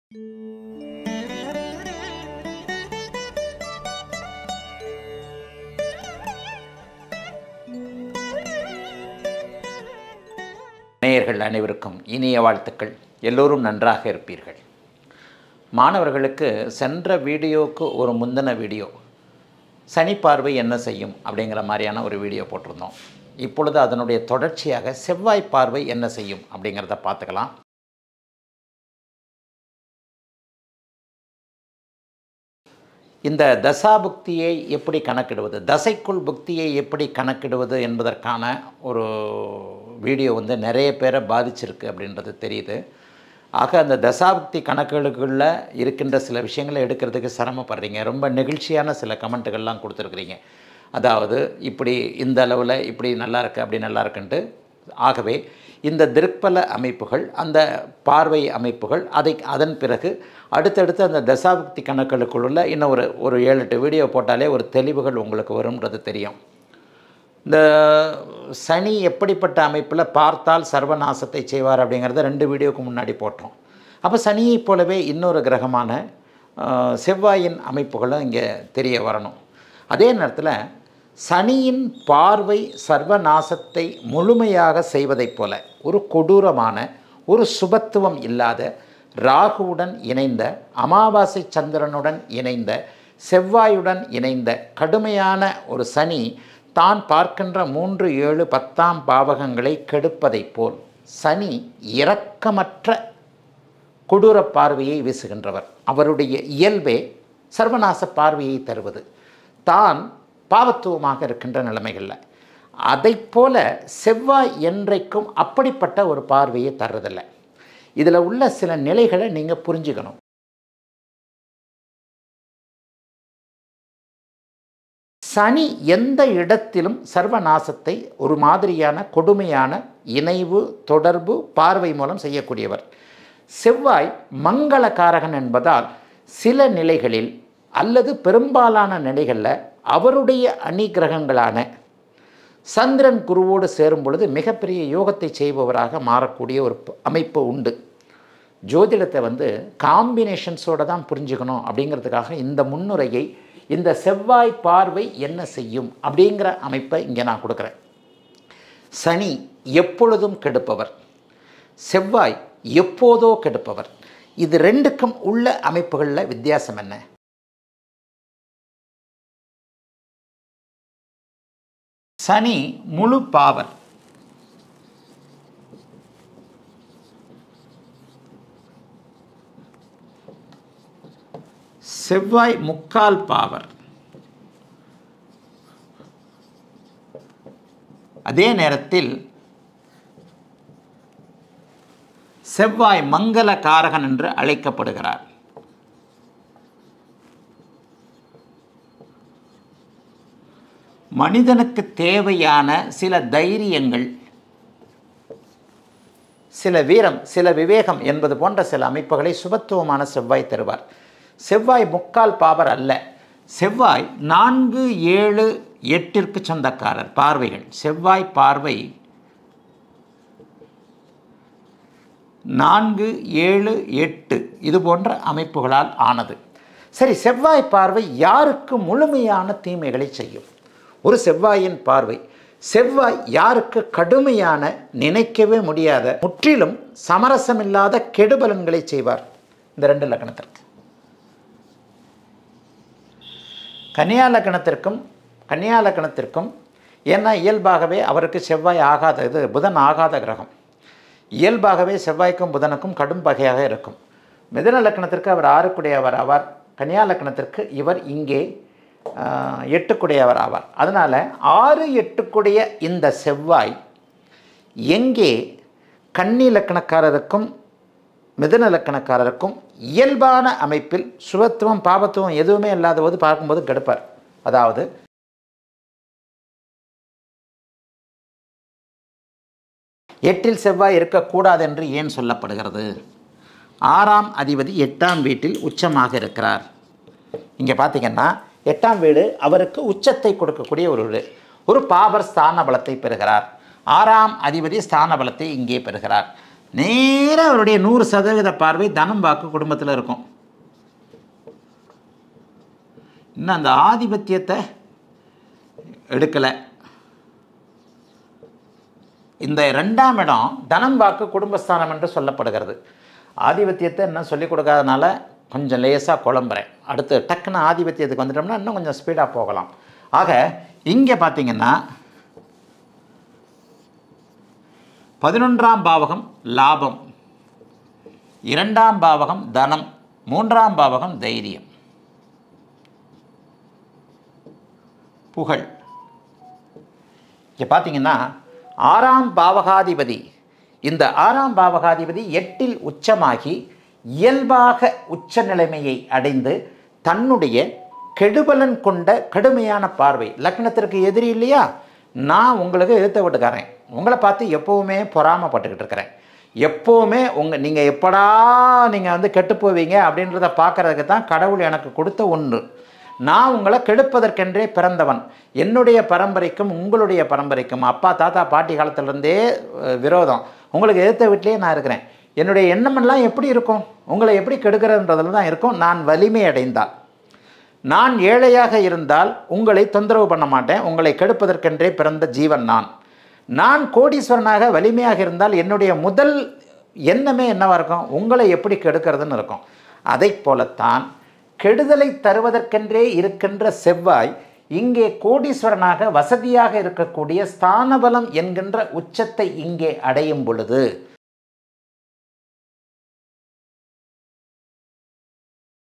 நேயர்கள் அனைவருக்கும் இனிய வாழ்த்துக்கள் எல்லோரும் நன்றாக இருப்பீர்கள் மாணவர்களுக்கு சென்ற வீடியோவுக்கு ஒரு முந்தின வீடியோ சனி பார்வை என்ன செய்யும் அப்படிங்கிற மாதிரியான ஒரு வீடியோ போட்டிருந்தோம் இப்பொழுது அதனுடைய தொடர்ச்சியாக செவ்வாய் பார்வை என்ன செய்யும் அப்படிங்கிறத பார்த்துக்கலாம் இந்த தசாபுக்தியை எப்படி கணக்கிடுவது தசைக்குள் புக்தியை எப்படி கணக்கிடுவது என்பதற்கான ஒரு வீடியோ வந்து நிறைய பேரை பாதிச்சிருக்கு அப்படின்றது தெரியுது ஆக அந்த தசாபுக்தி கணக்குகளுக்குள்ள இருக்கின்ற சில விஷயங்களை எடுக்கிறதுக்கு சிரமப்படுறீங்க ரொம்ப நெகிழ்ச்சியான சில கமெண்ட்டுகள்லாம் கொடுத்துருக்குறீங்க அதாவது இப்படி இந்த அளவில் இப்படி நல்லா இருக்குது அப்படி நல்லா இருக்குன்ட்டு ஆகவே இந்த திருப்பல அமைப்புகள் அந்த பார்வை அமைப்புகள் அதை அதன் பிறகு அடுத்தடுத்து அந்த தசாபுக்தி கணக்குகளுக்குள்ள இன்னும் ஒரு ஒரு ஏழு எட்டு வீடியோ போட்டாலே ஒரு தெளிவுகள் உங்களுக்கு வரும்ன்றது தெரியும் இந்த சனி எப்படிப்பட்ட அமைப்பில் பார்த்தால் சர்வநாசத்தை செய்வார் அப்படிங்கிறத ரெண்டு வீடியோவுக்கு முன்னாடி போட்டோம் அப்போ சனியைப் போலவே இன்னொரு கிரகமான ஆஹ், செவ்வாயின் அமைப்புகளும் இங்கே தெரிய வரணும் அதே நேரத்தில் சனியின் பார்வை சர்வநாசத்தை முழுமையாக செய்வதைப் போல ஒரு கொடூரமான ஒரு சுபத்துவம் இல்லாத ராகுவுடன் இணைந்த அமாவாசை சந்திரனுடன் இணைந்த செவ்வாயுடன் இணைந்த கடுமையான ஒரு சனி தான் பார்க்கின்ற மூன்று ஏழு பத்தாம் பாவகங்களை கெடுப்பதைப் போல் சனி இரக்கமற்ற கொடூர பார்வையை வீசுகின்றவர் அவருடைய இயல்பே சர்வநாச பார்வையை தருவது தான் பாவத்துவமாக இருக்கின்ற நிலைமைகளில் அதைப் போல செவ்வாய் என்றைக்கும் அப்படிப்பட்ட ஒரு பார்வையை தர்றதில்லை இதில் உள்ள சில நிலைகளை நீங்கள் புரிஞ்சுக்கணும் சனி எந்த இடத்திலும் சர்வநாசத்தை ஒரு மாதிரியான கொடுமையான இணைவு தொடர்பு பார்வை மூலம் செய்யக்கூடியவர் செவ்வாய் மங்களகாரகன் என்பதால் சில நிலைகளில் அல்லது பெரும்பாலான நிலைகளில் அவருடைய அணிகிரகங்களான சந்திரன் குருவோடு சேரும் பொழுது மிகப்பெரிய யோகத்தை செய்பவராக மாறக்கூடிய ஒரு ப- அமைப்பு உண்டு ஜோதிடத்தை வந்து காம்பினேஷன்ஸோடு தான் புரிஞ்சுக்கணும் அப்படிங்கிறதுக்காக இந்த முன்னுரையை இந்த செவ்வாய் பார்வை என்ன செய்யும் அப்படிங்கிற அமைப்பை இங்கே நான் கொடுக்குறேன் சனி எப்பொழுதும் கெடுப்பவர் செவ்வாய் எப்போதோ கெடுப்பவர் இது ரெண்டுக்கும் உள்ள அமைப்புகளில் வித்தியாசம் என்ன சனி முழு பாவர் செவ்வாய் முக்கால் பாவர் அதே நேரத்தில் செவ்வாய் மங்கள காரகன் என்று அழைக்கப்படுகிறார் மனிதனுக்கு தேவையான சில தைரியங்கள் சில வீரம் சில விவேகம் என்பது போன்ற சில அமைப்புகளை சுபத்துவமான செவ்வாய் தருவார் செவ்வாய் முக்கால் பாவர் அல்ல செவ்வாய் நான்கு ஏழு எட்டிற்கு சொந்தக்காரர் பார்வைகள் செவ்வாய் பார்வை நான்கு ஏழு எட்டு இது போன்ற அமைப்புகளால் ஆனது சரி செவ்வாய் பார்வை யாருக்கு முழுமையான தீமைகளை செய்யும் ஒரு செவ்வாயின் பார்வை செவ்வாய் யாருக்கு கடுமையான நினைக்கவே முடியாத முற்றிலும் சமரசமில்லாத கெடுபலன்களை செய்வார் இந்த ரெண்டு லக்னத்திற்கு கன்னியா லக்னத்திற்கும் கன்னியா லக்னத்திற்கும் ஏன்னா இயல்பாகவே அவருக்கு செவ்வாய் ஆகாத இது புதன் ஆகாத கிரகம் இயல்பாகவே செவ்வாய்க்கும் புதனுக்கும் கடும் பகையாக இருக்கும் மிதுன லக்னத்திற்கு அவர் ஆறுக்குடையவர் ஆவார் கன்னியா லக்னத்திற்கு இவர் இங்கே ஆஹ், எட்டுக்குடையவர் ஆவார் அதனால் ஆறு எட்டுக்குடைய இந்த செவ்வாய் எங்கே கன்னி லக்கணக்காரருக்கும் மிதுன லக்கணக்காரருக்கும் இயல்பான அமைப்பில் சுபத்துவம் பாபத்துவம் எதுவுமே இல்லாத போது பார்க்கும்போது கெடுப்பார் அதாவது எட்டில் செவ்வாய் இருக்கக்கூடாது என்று ஏன் சொல்லப்படுகிறது ஆறாம் அதிபதி எட்டாம் வீட்டில் உச்சமாக இருக்கிறார் இங்கே பார்த்தீங்கன்னா எட்டாம் வீடு அவருக்கு உச்சத்தை கொடுக்கக்கூடிய ஒரு வீடு ஒரு பாபர் ஸ்தான பலத்தை பெறுகிறார் ஆறாம் அதிபதி ஸ்தான பலத்தை இங்கே பெறுகிறார் நேராக அவருடைய நூறு சதவீத பார்வை தனம் வாக்கு குடும்பத்தில் இருக்கும் இன்னும் அந்த ஆதிபத்தியத்தை எடுக்கலை இந்த ரெண்டாம் இடம் தனம் வாக்கு குடும்பஸ்தானம் என்று சொல்லப்படுகிறது ஆதிபத்தியத்தை இன்னும் சொல்லிக் கொடுக்காதனால கொஞ்சம் லேசாக குழம்புறேன் அடுத்து டக்குன்னு ஆதிபத்தியத்துக்கு வந்துட்டோம்னா இன்னும் கொஞ்சம் ஸ்பீடாக போகலாம் ஆக இங்கே பார்த்தீங்கன்னா பதினொன்றாம் பாவகம் லாபம் இரண்டாம் பாவகம் தனம் மூன்றாம் பாவகம் தைரியம் புகழ் இங்கே பார்த்தீங்கன்னா ஆறாம் பாவகாதிபதி இந்த ஆறாம் பாவகாதிபதி எட்டில் உச்சமாகி இயல்பாக உச்ச நிலைமையை அடைந்து தன்னுடைய கெடுபலன் கொண்ட கடுமையான பார்வை லக்னத்திற்கு எதிரி இல்லையா நான் உங்களுக்கு எழுத்த விட்டுக்காரன் உங்களை பார்த்து எப்போவுமே பொறாமப்பட்டுக்கிட்டு இருக்கிறேன் எப்போவுமே உங்கள் நீங்கள் எப்படா நீங்கள் வந்து கெட்டு போவீங்க அப்படின்றத பார்க்குறதுக்கு தான் கடவுள் எனக்கு கொடுத்த ஒன்று நான் உங்களை கெடுப்பதற்கென்றே பிறந்தவன் என்னுடைய பரம்பரைக்கும் உங்களுடைய பரம்பரைக்கும் அப்பா தாத்தா பாட்டி காலத்திலேருந்தே அஹ், விரோதம் உங்களுக்கு எதிர்த்த வீட்டிலேயே நான் இருக்கிறேன் என்னுடைய எண்ணமெல்லாம் எப்படி இருக்கும் உங்களை எப்படி கெடுக்கிறதுன்றதுல தான் இருக்கும் நான் வலிமை அடைந்தால் நான் ஏழையாக இருந்தால் உங்களை தொந்தரவு பண்ண மாட்டேன் உங்களை கெடுப்பதற்கென்றே பிறந்த ஜீவன் நான் நான் கோடீஸ்வரனாக வலிமையாக இருந்தால் என்னுடைய முதல் எண்ணமே என்னவா இருக்கும் உங்களை எப்படி கெடுக்கிறதுன்னு இருக்கும் அதைப் போலத்தான் கெடுதலை தருவதற்கென்றே இருக்கின்ற செவ்வாய் இங்கே கோடீஸ்வரனாக வசதியாக இருக்கக்கூடிய ஸ்தானபலம் என்கின்ற உச்சத்தை இங்கே அடையும் பொழுது